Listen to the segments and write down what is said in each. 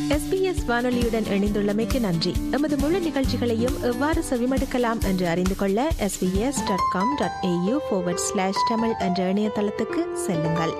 SBS வானொலியுடன் இணைந்துள்ளமைக்கு நன்றி எமது முழு நிகழ்ச்சிகளையும் எவ்வாறு செவிமடுக்கலாம் என்று அறிந்து கொள்ள SBS dot com dot AU slash Tamil என்ற இணையதளத்துக்கு செல்லுங்கள்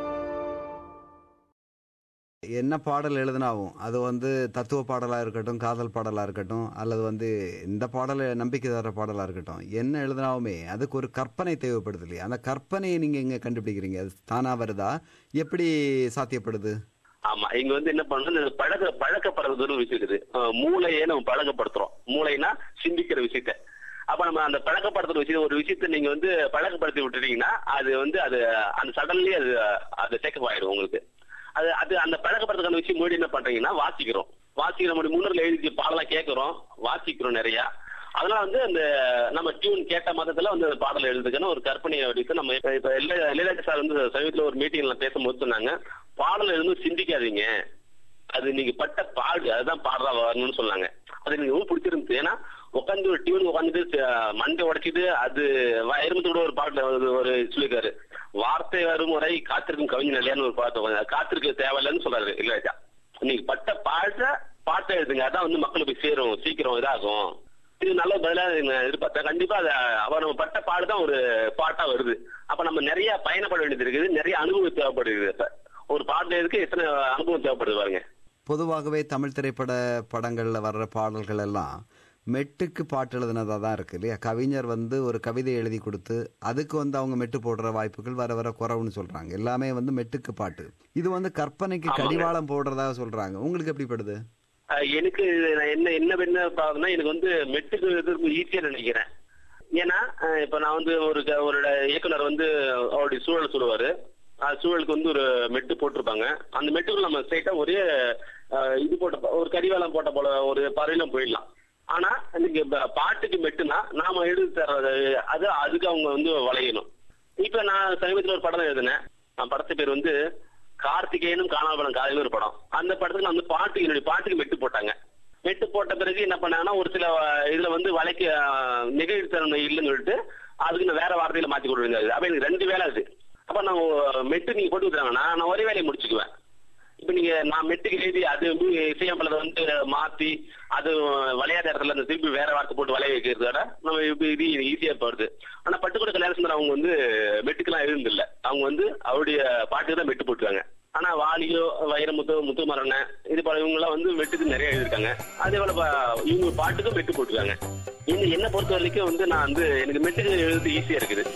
என்ன பாடல் எழுதினாவும் அது வந்து தத்துவ பாடலாக இருக்கட்டும் காதல் பாடலாக இருக்கட்டும் அல்லது வந்து இந்த பாடலை நம்பிக்கை தர பாடலாக இருக்கட்டும் என்ன எழுதினாவுமே அதுக்கு ஒரு கற்பனை தேவைப்படுது இல்லையா அந்த கற்பனையை நீங்கள் எங்கே கண்டுபிடிக்கிறீங்க அது தானாக வருதா எப்படி சாத்தியப்படுது ஆமா இங்க வந்து என்ன பண்ணணும் இந்த பழக்க பழக்கப்படுறதுன்னு விஷயம் இருக்குது அஹ் மூளையை நம்ம பழக்கப்படுத்துறோம் மூளைனா சிந்திக்கிற விஷயத்த அப்ப நம்ம அந்த பழக்கப்படுத்துற விஷயம் ஒரு விஷயத்த நீங்க வந்து பழக்கப்படுத்தி விட்டுட்டீங்கன்னா அது வந்து அது அந்த சடன்லயே அது அது டேக்கப் ஆயிடும் உங்களுக்கு அது அது அந்த பழக்கப்படுத்துக்கான விஷயம் முன்னாடி என்ன பண்றீங்கன்னா வாசிக்கிறோம் வாசிக்கிற நம்ம முன்னூறுல எழுதி பாடலாம் கேட்கிறோம் வாசிக்கிறோம் நிறைய அதனால வந்து அந்த நம்ம டியூன் கேட்ட மதத்துல வந்து அந்த பாடல் எழுதுக்குன்னு ஒரு கற்பனையை வடித்து நம்ம இப்ப இப்ப இளைய- இளையராஜா சார் வந்து சமீபத்துல ஒரு மீட்டிங்ல பேசும்போது சொன்னாங்க பாடல் எழுந்து சிந்திக்காதீங்க அது நீங்க பட்ட பாடு அதுதான் பாடுறா வரணும்னு சொன்னாங்க அது எனக்கு ரொம்ப பிடிச்சிருந்துச்சு ஏன்னா உட்காந்து ஒரு டியூன் உட்காந்துட்டு மண்டை உடைச்சிட்டு அது எருமத்து கூட ஒரு பாட்டுல ஒரு ஒரு சொல்லிருக்காரு வார்த்தை வரும் முறை காத்திருக்கும் கவிஞன் இல்லையான்னு ஒரு பாட்டு உட்காந்து, காத்திருக்க தேவையில்லைன்னு சொல்றாரு இளையராஜா நீங்க பட்ட பாட்ட பாட்டை எழுதுங்க அதான் வந்து மக்களுக்கு போய் சேரும் சீக்கிரம் இதாகும் இது நல்ல பதிலா நான் எதிர்பார்த்தேன் கண்டிப்பா அது அவ நம்ம பட்ட பாடு தான் ஒரு பாட்டா வருது அப்ப நம்ம நிறைய பயணப்பட வேண்டியது இருக்குது நிறைய அனுபவம் தேவைப்படுது இப்ப ஒரு பாட்டுல இருக்கு எத்தனை அனுபவம் தேவைப்படுது பாருங்க பொதுவாகவே தமிழ் திரைப்பட படங்களில் வர்ற பாடல்கள் எல்லாம் மெட்டுக்கு பாட்டு எழுதுனதாக தான் இருக்கு இல்லையா கவிஞர் வந்து ஒரு கவிதை எழுதி கொடுத்து அதுக்கு வந்து அவங்க மெட்டு போடுற வாய்ப்புகள் வர வர குறவுன்னு சொல்றாங்க எல்லாமே வந்து மெட்டுக்கு பாட்டு இது வந்து கற்பனைக்கு ஆமாங்க. கடிவாளம் போடுறதாக சொல்றாங்க உங்களுக்கு எப்படி படுது அஹ் எனக்கு நான் என்ன என்ன என்ன பாக்குன்னா எனக்கு வந்து மெட்டுக்கு எதிர்ப்பு ஈஸியா நினைக்கிறேன் ஏன்னா அஹ் இப்ப நான் வந்து ஒரு க- ஒரு இயக்குனர் வந்து அவருடைய சூழல் சொல்லுவாரு அது சூழலுக்கு வந்து ஒரு மெட்டு போட்டிருப்பாங்க அந்த மெட்டுக்குள்ள நம்ம ஸ்ட்ரைட்டா ஒரே அஹ், இது போட்ட ப- ஒரு கரிவாளம் போட்ட போல ஒரு பறவையில போயிடலாம் ஆனா நீங்க ப- பாட்டுக்கு மெட்டுனா நாம எழுதி தர்றது அது அதுக்கு அவங்க வந்து வளையணும் இப்ப நான் சமீபத்துல ஒரு படம் எழுதினேன் அந்த படத்து பேர் வந்து கார்த்திகேயனும் காணாபலம் காதலும் ஒரு படம் அந்த படத்துக்கு நான் வந்து பாட்டுக்கு என்னுடைய பாட்டுக்கு மெட்டு போட்டாங்க மெட்டு போட்ட பிறகு என்ன பண்ணாங்கன்னா ஒரு சில அஹ், இதுல வந்து வலைக்கு நிகழ்த்தன்மை இல்லைன்னு சொல்லிட்டு அதுக்கு நான் வேற வார்த்தையில மாத்தி கொடுங்க அப்ப எனக்கு ரெண்டு வேலை அது அப்ப நான் ஒ- மெட்டு நீங்க போட்டு விட்டுறாங்கன்னா நான் ஒரே வேலையை முடிச்சுக்குவேன் இப்ப நீங்க நான் மெட்டுக்கு எழுதி அது வந்து இசையம்பலத்தை வந்து மாத்தி அது விளையாட இடத்துல அந்த திருப்பி வேற வார்த்தை போட்டு விளைய வைக்கிறதோட நம்ம இப்ப இது ஈஸியா போடுது ஆனா பட்டுக்கோட்டை கல்யாண சுந்தரம் அவங்க வந்து மெட்டுக்கெல்லாம் எழுதுல அவங்க வந்து அவருடைய பாட்டுக்கு தான் மெட்டு போட்டுருக்காங்க ஆனா வாலியோ வைரமுத்து முத்துமரண இது போல இவங்க எல்லாம் வந்து மெட்டுக்கு நிறைய எழுதிருக்காங்க அதே போல ப- இவங்க பாட்டுக்கும் மெட்டு போட்டுருக்காங்க என்ன என்ன பொறுத்த வரைக்கும் வந்து நான் வந்து எனக்கு மெட்டுக்கு எழுது ஈஸியா இருக்குது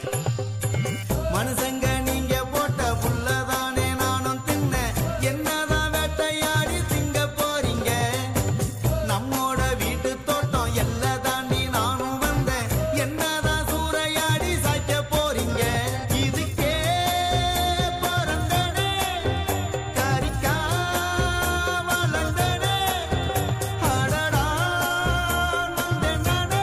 மனுஷங்க நீங்க போட்ட புள்ளதானே நானும் தின்ன என்னதான் வேட்டையாடி திங்க போறீங்க நம்மோட வீட்டு தோட்டம் எல்லாம் தாண்டி நானும் வந்தேன் என்னதான் சூறையாடி சாய்க்க போறீங்க இதுக்கே பிறந்தனே கறிக்கா வளர்ந்தனே அடடா வந்தேன் நானே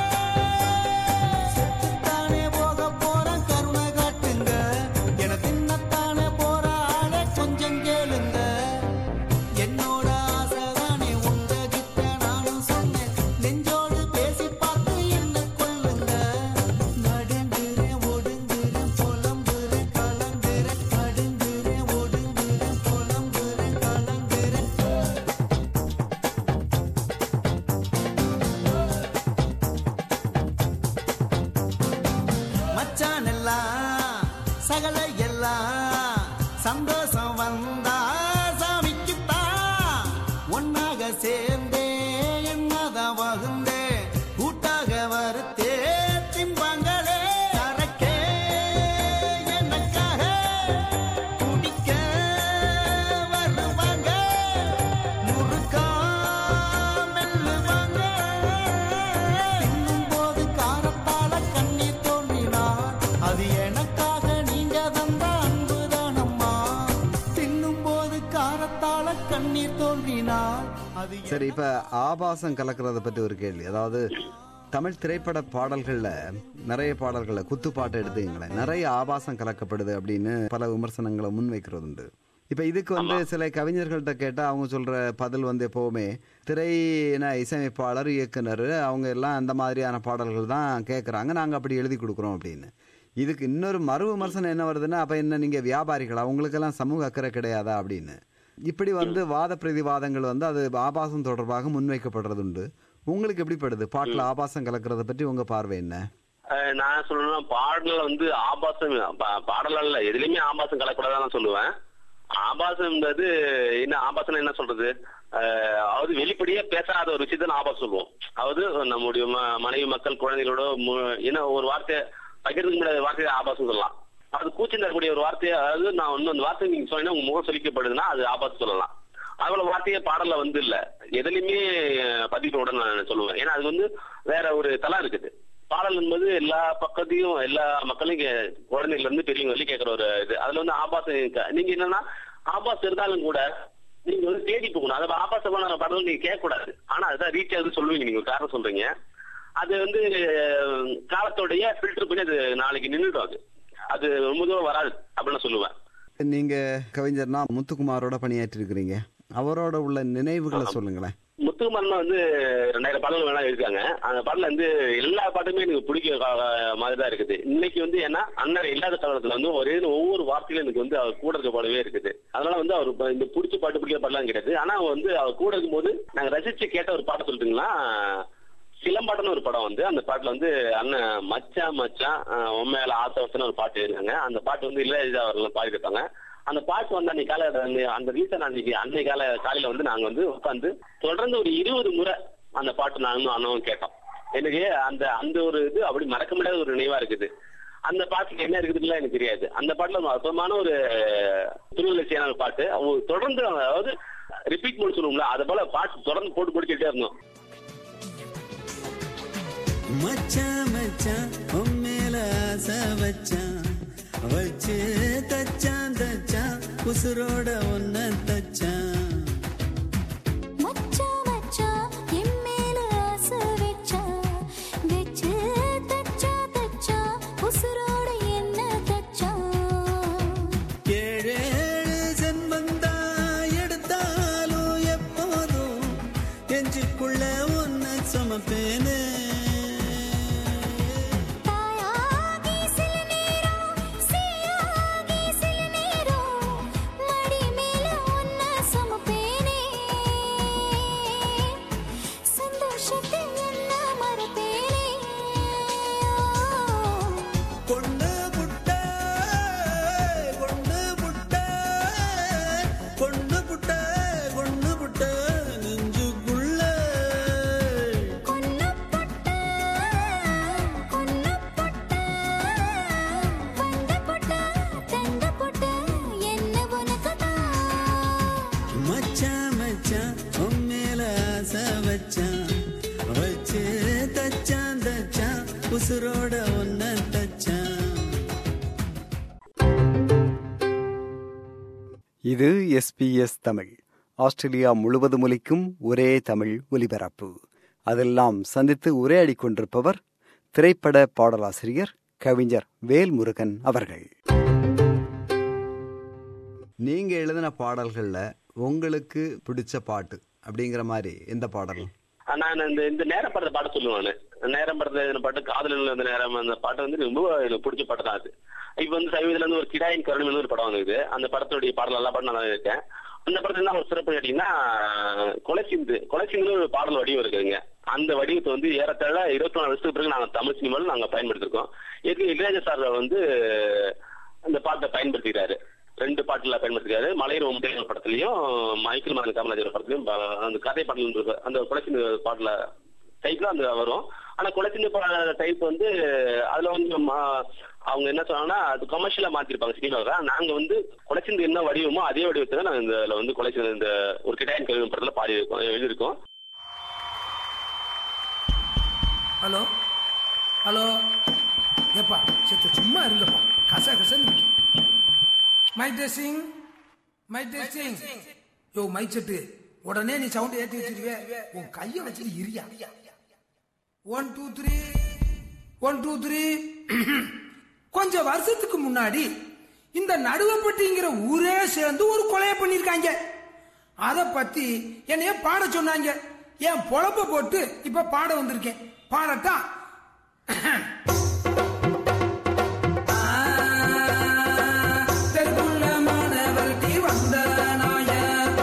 செத்துத்தானே போக போறேன் கருணை காட்டுங்க என தின்னத்தானே போற ஆளே கொஞ்சம் கேளுங்க என்னோட ஆசைதானே உங்ககிட்ட நானும் சொன்னேன் நெஞ்சோடு பேசி பார்த்து என்ன கொள்ளுங்க நடுங்குறேன் ஒடுங்குறேன் புலம்புறேன் கலங்குறேன் நடுங்குறேன் ஒடுங்குறேன் புலம்புறேன் கலங்குறேன் மச்சான் எல்லாம் சகல எல்லாம் சந்தோஷம் வந்தா சாமிக்குத்தான் ஒன்னாக சேர்ந்தே என்னதான் வகுந்தே கூட்டாக வருத்தே திம்பாங்களே சரக்கே எனக்காக குடிக்க வருவாங்க முறுக்கா மெல்லுவாங்க தின்னும்போது காரத்தால கண்ணீர் தோன்றினார் அது எனக்காக நீங்க தந்த அன்புதானம்மா தின்னும்போது காரத்தால கண்ணீர் தோன்றினார் அது சரி இப்ப ஆபாசம் கலக்கிறத பத்தி ஒரு கேள்வி அதாவது தமிழ் திரைப்பட பாடல்கள்ல நிறைய பாடல்கள்ல குத்துப்பாட்டு எடுத்துங்களேன் நிறைய ஆபாசம் கலக்கப்படுது அப்படின்னு பல விமர்சனங்களை முன்வைக்கிறது உண்டு இப்ப இதுக்கு வந்து சில கவிஞர்கள்ட்ட கேட்டா அவங்க சொல்ற பதில் வந்து எப்பவுமே திரை என்ன இசையமைப்பாளர் இயக்குனர் அவங்க எல்லாம் அந்த மாதிரியான பாடல்கள் தான் கேட்கறாங்க நாங்க அப்படி எழுதி கொடுக்குறோம் அப்படின்னு இதுக்கு இன்னொரு மறு விமர்சனம் என்ன வருதுன்னா அப்ப என்ன நீங்க வியாபாரிகளா உங்களுக்கெல்லாம் சமூக அக்கறை கிடையாதா அப்படின்னு இப்படி வந்து வாத பிரதிவாதங்கள் வந்து அது ஆபாசம் தொடர்பாக முன்வைக்கப்படுறது உண்டு உங்களுக்கு எப்படிப்படுது பாட்டுல ஆபாசம் கலக்கிறத பற்றி உங்க பார்வை என்ன அஹ் நான் சொல்லணும்னா பாடல்ல வந்து ஆபாசம் பா- பாடல் அல்ல எதுலயுமே ஆபாசம் கலக்கூடாதான் நான் சொல்லுவேன் ஆபாசம்ன்றது என்ன ஆபாசம் என்ன சொல்றது அஹ் அதாவது வெளிப்படையா பேசாத ஒரு விஷயத்த நான் ஆபாசம் சொல்லுவோம் அதாவது நம்முடைய ம- மனைவி மக்கள் குழந்தைகளோட மு- என்ன ஒரு வார்த்தை பகிர்ந்துக்க முடியாத வார்த்தையை ஆபாசம் சொல்லலாம் அது கூச்சம் தரக்கூடிய ஒரு வார்த்தையை அதாவது நான் ஒன்னும் அந்த வார்த்தை நீங்க சொன்னீங்கன்னா உங்க முகம் சொல்லிக்கப்படுதுன்னா அது ஆபாசம் சொல்லலாம் அவ்வளவு வார்த்தையே பாடல்ல வந்து இல்ல எதுலயுமே பதிப்போட நான் சொல்லுவேன் ஏன்னா அது வந்து வேற ஒரு தளம் இருக்குது பாடல் என்பது எல்லா பக்கத்தையும் எல்லா மக்களையும் கே- குழந்தையில இருந்து பெரியவங்க வரைக்கும் கேட்கிற ஒரு இது அதுல வந்து ஆபாசம் இருக்க- நீங்க என்னன்னா ஆபாசம் இருந்தாலும் கூட நீங்க வந்து தேடி போகணும் அது ஆபாசமான படம் நீங்க கேட்க கூடாது ஆனா அதுதான் ரீச் ஆகுது சொல்லுவீங்க நீங்க ஒரு காரணம் சொல்றீங்க அது வந்து அஹ், காலத்தோடைய ஃபில்டர் பண்ணி அது நாளைக்கு நின்றுடும் அது அது ரொம்ப தூரம் வராது அப்படின்னு நான் சொல்லுவேன் நீங்க கவிஞர்னா முத்துக்குமாரோட பணியாற்றி இருக்கிறீங்க அவரோட உள்ள நினைவுகளை சொல்லுங்களேன் முத்துக்குமாரன் வந்து ரெண்டாயிரம் பாடல்கள் வேணா இருக்காங்க அந்த பாடல வந்து எல்லா பாட்டுமே எனக்கு பிடிக்க மாதிரி தான் இருக்குது இன்னைக்கு வந்து ஏன்னா அண்ணன் இல்லாத காலத்துல வந்து ஒரே ஒரு ஒவ்வொரு வார்த்தையிலும் எனக்கு வந்து அவர் கூட இருக்க பாடவே இருக்குது அதனால வந்து அவர் இப்ப இந்த பிடிச்ச பாட்டு பிடிக்கிற பாடலாம் கிடையாது ஆனா வந்து அவர் கூட இருக்கும்போது நாங்க ரசிச்சு கேட்ட ஒரு பாட்டு சொல்லிட்டுங்களா சிலம்பாட்டம்னு ஒரு படம் வந்து அந்த பாட்டுல வந்து அண்ணன் மச்சான் மச்சான் அஹ், உன் மேல ஆசை வச்சுன்னு ஒரு பாட்டு இருக்காங்க அந்த பாட்டு வந்து இளையராஜா அவர்கள் பாடிருப்பாங்க அந்த பாட்டு வந்து அன்னைக்கு கால அந்த- அந்த ரீசன் அன்னைக்கு அன்னைக்கு கால காலையில வந்து நாங்க வந்து உட்காந்து தொடர்ந்து ஒரு இருபது முறை அந்த பாட்டு நானும் அண்ணனும் கேட்டோம் எனக்கு அந்த அந்த ஒரு இது அப்படி மறக்க முடியாத ஒரு நினைவா இருக்குது அந்த பாட்டுக்கு என்ன இருக்குதுன்னு எனக்கு தெரியாது அந்த பாட்டுல ஒரு அற்புதமான ஒரு திருவள்ளச்சியான ஒரு பாட்டு அவங்க தொடர்ந்து அதாவது ரிப்பீட் பண்ணி சொல்லுவோம்ல அது போல பாட்டு தொடர்ந்து போட்டு போட்டுக்கிட்டே இருந்தோம் மச்சான் மச்சான் உன் மேல ஆசை வச்சான் வச்சு தச்சான் தச்சான் உசுரோட ஒன்ன தச்சான் மச்சான் மச்சான் என் மேல ஆசை வச்சான் வெச்சு தச்சா தச்சா உசுரோட என்ன தச்சான் ஏழேழு ஜென்மந்தா எடுத்தாலும் எப்போதும் நெஞ்சுக்குள்ள ஒன்ன சுமப்பேனே தாயாகி சில நேரம் சீயாகி சில நேரம் மடி மேல ஒன்ன சுமப்பேனே சந்தோஷத்தை என்ன மறப்பேனே கொண்டு புட்ட கொண்டு புட்ட கொண்டு புட்ட கொண்டு புட்ட நெஞ்சுக்குள்ள கொன்னு பொட்ட கொன்னு பொட்ட வந்த பொட்ட தந்த பொட்ட என்ன உனக்கு தான் மச்சான் மச்சான் உன் மேல ஆசை வச்சான் வச்சு தச்சான் தச்சான் உசுரோட ஒன்ன தச்சான் இது எஸ்பிஎஸ் தமிழ் ஆஸ்திரேலியா முழுவதும் ஒலிக்கும் ஒரே தமிழ் ஒலிபரப்பு அதெல்லாம் சந்தித்து உரையாடிக் கொண்டிருப்பவர் திரைப்பட பாடலாசிரியர் கவிஞர் வேல்முருகன் அவர்கள் நீங்க எழுதின பாடல்கள்ல உங்களுக்கு பிடிச்ச பாட்டு அப்படிங்கிற மாதிரி எந்த பாடல் நான் இந்த இந்த நேரம் படத்தை பாட சொல்லுவேன் நானு. நேரம் படத்துல இந்த பாட்டு காதலில் அந்த நேரம் அந்த பாட்டு வந்து ரொம்ப எனக்கு பிடிச்ச பாட்டு தான் அது இப்ப வந்து சமீபத்துல இருந்து ஒரு கிடாயின் கருணை ஒரு படம் வந்தது அந்த படத்துடைய பாடல் எல்லா பாட்டும் நான் இருக்கேன் அந்த படத்துல என்ன ஒரு சிறப்பு கேட்டீங்கன்னா கொலைசிந்து கொலைசிந்து ஒரு பாடல் வடிவம் இருக்குதுங்க அந்த வடிவத்தை வந்து ஏறத்தாழ இருபத்தி நாலு வருஷத்துக்கு பிறகு நாங்க தமிழ் சினிமாவில் நாங்க பயன்படுத்திருக்கோம் எதுக்கு இளையராஜா சார் வந்து அந்த பாட்டை பயன்படுத்திக்கிறாரு ரெண்டு பாட்டுல பயன்படுத்திருக்காரு மலையர் ஒம்பையர் படத்துலயும் மைக்கேல் மகன் காமராஜர் படத்துலயும் ப- அந்த கதை பாடல் இருக்கு. அந்த குலச்சிந்து பாட்டுல டைப்ல அந்த வரும் ஆனா குலச்சிந்து டைப் வந்து அதுல வந்து ம- அவங்க என்ன சொன்னாங்கன்னா அது கமர்ஷியலா மாத்திருப்பாங்க சினிமாவில் நாங்க வந்து குலச்சிந்து என்ன வடிவமோ அதே வடிவத்தை தான் நாங்க இந்த இதுல வந்து குலச்சிந்து இந்த ஒரு கிட்டாயின் கல்வி படத்துல பாடி இருக்கோம் எழுதியிருக்கோம் ஹலோ ஹலோ ஏப்பா சத்து சும்மா இருங்கப்பா கச கசன்னு இருக்கு. Mic testing mic testing yo mic set உடனே நீ சவுண்ட் ஏத்தி வச்சிருவே உன் கைய வச்சுட்டு இரியா one two three one two three கொஞ்சம் வருஷத்துக்கு முன்னாடி இந்த நடுவப்பட்டிங்கிற ஊரே சேர்ந்து ஒரு கொலையை பண்ணிருக்காங்க அத பத்தி என்னைய பாட சொன்னாங்க என் பொழப்ப போட்டு இப்ப பாட வந்திருக்கேன் பாடட்டா தெற்குள்ள மாணவர்க்கு வந்த நாய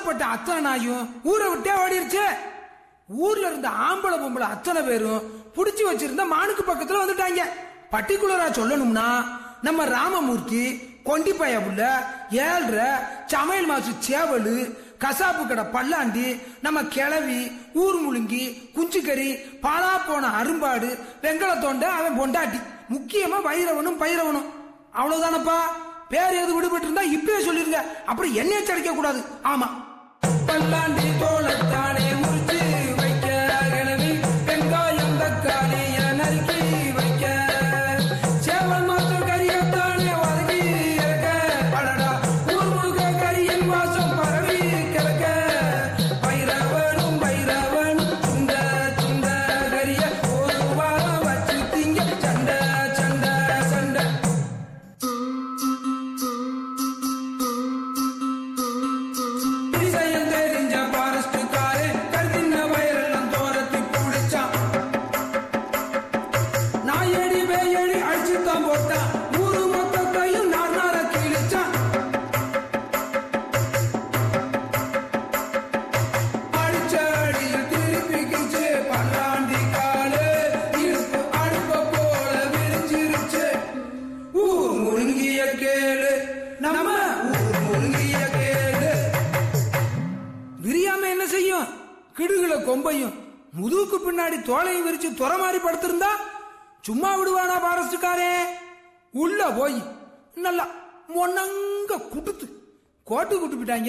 கஷ்டப்பட்ட அத்தனை நாயும் ஊரை விட்டே ஓடிருச்சு ஊர்ல இருந்த ஆம்பளை பொம்பளை அத்தனை பேரும் புடிச்சு வச்சிருந்த மானுக்கு பக்கத்துல வந்துட்டாங்க பர்டிகுலரா சொல்லணும்னா நம்ம ராமமூர்த்தி கொண்டிப்பைய புள்ள ஏழ்ற சமையல் மாசு சேவலு கசாப்பு கடை பல்லாண்டி நம்ம கிளவி ஊர் முழுங்கி குஞ்சுக்கறி பாலா போன அரும்பாடு வெங்கல தொண்டை அவன் பொண்டாட்டி முக்கியமா வைரவனும் பைரவனும் அவ்வளவுதானப்பா பேர் எது விடுபட்டு இருந்தா இப்பயே சொல்லிருங்க அப்புறம் என்னைய சடிக்க கூடாது ஆமா பல்லாண்டி தோளத்தானே முறிச்சு வைக்க கிளவி வெங்காயம் தக்காளி நறுக்கி வைக்க சேவல் மாத்து கரியத்தானே வதக்கி இறக்க அடடா ஊர் முழுக்க கரியின் வாசம் பரவி கிடக்க பைரவனும் பைரவனும் சுண்ட சுண்ட கரிய ஒரு வாரம் வச்சு திங்க சண்டை சண்டை சண்டை விஷயம் தெரிஞ்ச பாரஸ்டுக்காரே கருத்தின வயரெல்லாம் தோரத்தி புடிச்சான் நாயடி வேயடி அடிச்சுத்தான் போட்டான் ஊரு மொத்தத்தையும் நார் நார கிழிச்சான் அடிச்ச அடியில் திருப்பி கிச்சு பல்லாண்டி காலு இடுப்பு அடுப்ப போல விரிஞ்சிருச்சு ஊர் முழுங்கிய கேளு நம்ம ஊர் முழுங்கிய கேளு விரியாம என்ன செய்யும் கிடுகுல கொம்பையும் முதுகுக்கு பின்னாடி தோலையும் விரிச்சு துற மாதிரி படுத்திருந்தா சும்மா விடுவானா பாரஸ்டுக்காரே உள்ள போய் நல்லா மொன்னங்க குடுத்து கோட்டு குட்டு விட்டாங்க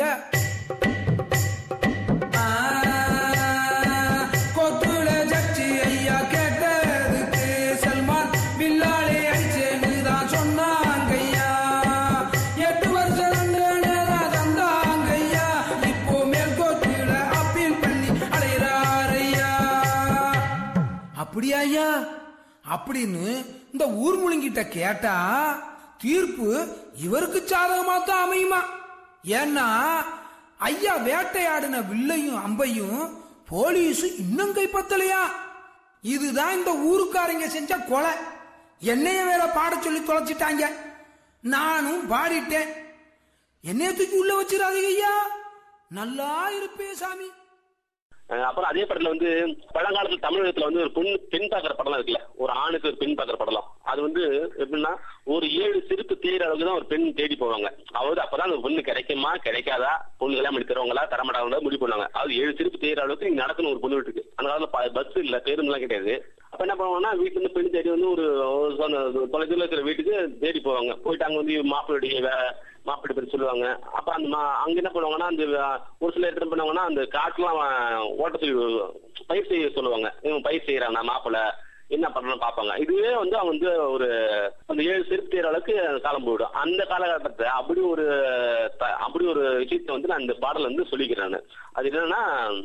கொட்டுல ஜட்ஜி ஐயா கேட்டதுக்கு சல்மான் வில்லாலே அடிச்சேன்னு தான் சொன்னாங்கய்யா எட்டு வருஷம் ரெண்டு நேரம் தந்தாங்கய்யா இப்போ மேற்கோட்டுல அப்பீல் பண்ணி அலைகிறாரையா அப்படியா ஐயா அப்படின்னு இந்த ஊர் முழுங்கிட்ட கேட்டா தீர்ப்பு இவருக்கு சாதகமா தான் அமையுமா ஏன்னா ஐயா வேட்டையாடின வில்லையும் அம்பையும் போலீஸ் இன்னும் கைப்பத்தலையா இதுதான் இந்த ஊருக்காரங்க செஞ்ச கொலை என்னைய வேற பாட சொல்லி தொலைச்சிட்டாங்க நானும் பாடிட்டேன் என்னைய தூக்கி உள்ள வச்சிடாதீங்க ஐயா நல்லா இருப்பே சாமி அஹ் அப்புறம் அதே படத்துல வந்து பழங்காலத்துல தமிழகத்துல வந்து ஒரு பெண் பெண் பாக்குற படம்லாம் இருக்குல்ல ஒரு ஆணுக்கு ஒரு பெண் பாக்குற படலாம் அது வந்து எப்படின்னா ஒரு ஏழு சிரிப்பு தேயிற அளவுக்கு தான் ஒரு பெண் தேடி போவாங்க அதாவது அப்பதான் அந்த பொண்ணு கிடைக்குமா கிடைக்காதா பொண்ணு கல்யாணம் பண்ணி தருவாங்களா தரமாட்டாங்களா முடிவு பண்ணுவாங்க அது ஏழு சிரிப்பு தேயிற அளவுக்கு இங்க நடக்கணும் ஒரு பொண்ணு வீட்டுக்கு அந்த காலத்துல பஸ் இல்ல பேருந்துலாம் கிடையாது அப்ப என்ன பண்ணுவாங்கன்னா வீட்டுல இருந்து பெண் தேடி வந்து ஒரு ஒரு சொந்த- தொலைதூரம் இருக்கிற வீட்டுக்கு தேடி போவாங்க போயிட்டு அங்க வந்து மாப்பிள்ளையுடைய வே- மாப்பிள்ளை பேர் சொல்லுவாங்க அப்ப அந்த மா அங்க என்ன பண்ணுவாங்கன்னா அந்த அஹ், ஒரு சில இடத்துல என்ன பண்ணுவாங்கன்னா அந்த காட்டுலாம் அவன் ஓட்ட சொல்லி பயிர் செய்ய சொல்லுவாங்க இவன் பயிர் செய்யறான் நான் மாப்பிள்ளை என்ன பண்ணணும் பார்ப்பாங்க இதுவே வந்து அவன் வந்து ஒரு அந்த ஏழு செருப்பு தேர அளவுக்கு காலம் போயிடும் அந்த காலகட்டத்தை அப்படி ஒரு த- அப்படி ஒரு விஷயத்தை வந்து நான் இந்த பாடல் வந்து சொல்லிக்கிறேன் நானு. அது என்னன்னா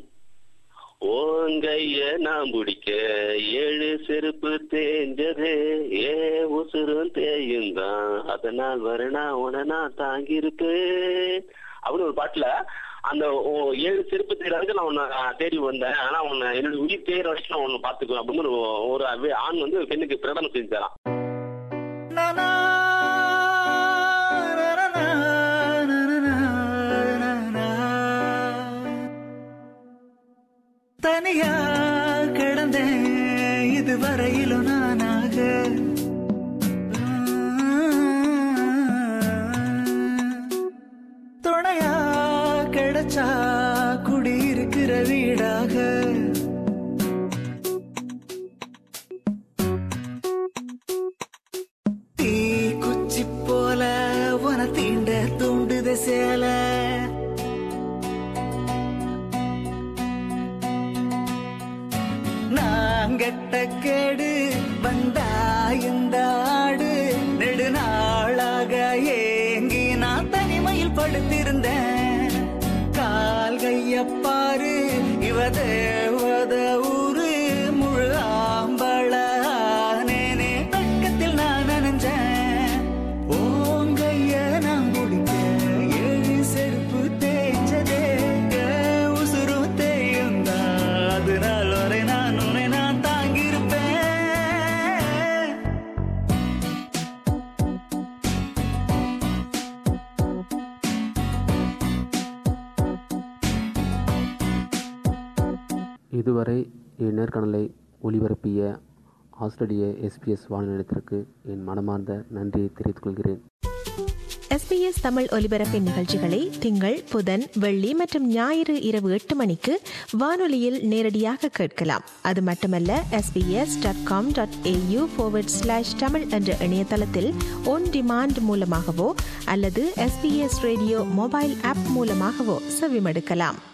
ஓங்கைய நான் பிடிக்க ஏழு செருப்பு தேஞ்சது ஏ உசுரும் தேயுந்தான் அதனால் வரணா உடனா தாங்கியிருப்பேன் அப்படின்னு ஒரு பாட்டுல அந்த ஓ- ஏழு செருப்பு தேர வரைக்கும் நான் உன்னை தேடி வந்தேன் ஆனா உன்னை என்னோட உயிர் தேர வரைக்கும் நான் உன்னை பாத்துக்குவேன் அப்படின்னு ஒரு- ஒரு அவே- ஆண் வந்து பெண்ணுக்கு பிரகடனம் செஞ்சு தரான் தனியா கிடந்தேன் இதுவரையிலும் நானாக துணையா கிடைச்சா குடியிருக்கிற வீடாக தீ குச்சி போல உன தீண்ட தூண்டுத சேல நான் கெட்ட கேடு வந்தா இந்த ஆடு நெடுநாளாக ஏங்கி நான் தனிமையில் படுத்திருந்தேன் கால் கையப்பாரு இவ தேவத ஊரு முழு ஆம்பள ஆனேனே பக்கத்தில் நான் நனைஞ்சேன் ஓங்கைய நான் முடிக்க ஏழு செருப்பு தேய்ச்சதே உசுரு தேயுந்தா அதனால் வரை நான் உன்னை நான் தாங்கியிருப்பேன் இதுவரை இந்நேர்காணலை ஒளிபரப்பிய ஆஸ்திரேலிய எஸ்பிஎஸ் வானொலி நிலையத்திற்கு என் மனமார்ந்த நன்றியை தெரிவித்துக் கொள்கிறேன் எஸ்பிஎஸ் தமிழ் ஒலிபரப்பின் நிகழ்ச்சிகளை திங்கள் புதன் வெள்ளி மற்றும் ஞாயிறு இரவு எட்டு மணிக்கு வானொலியில் நேரடியாக கேட்கலாம் அது மட்டுமல்ல SBS dot com dot AU slash Tamil என்ற இணையதளத்தில் ஒன் டிமாண்ட் மூலமாகவோ அல்லது எஸ்பிஎஸ் ரேடியோ மொபைல் ஆப் மூலமாகவோ செவிமடுக்கலாம்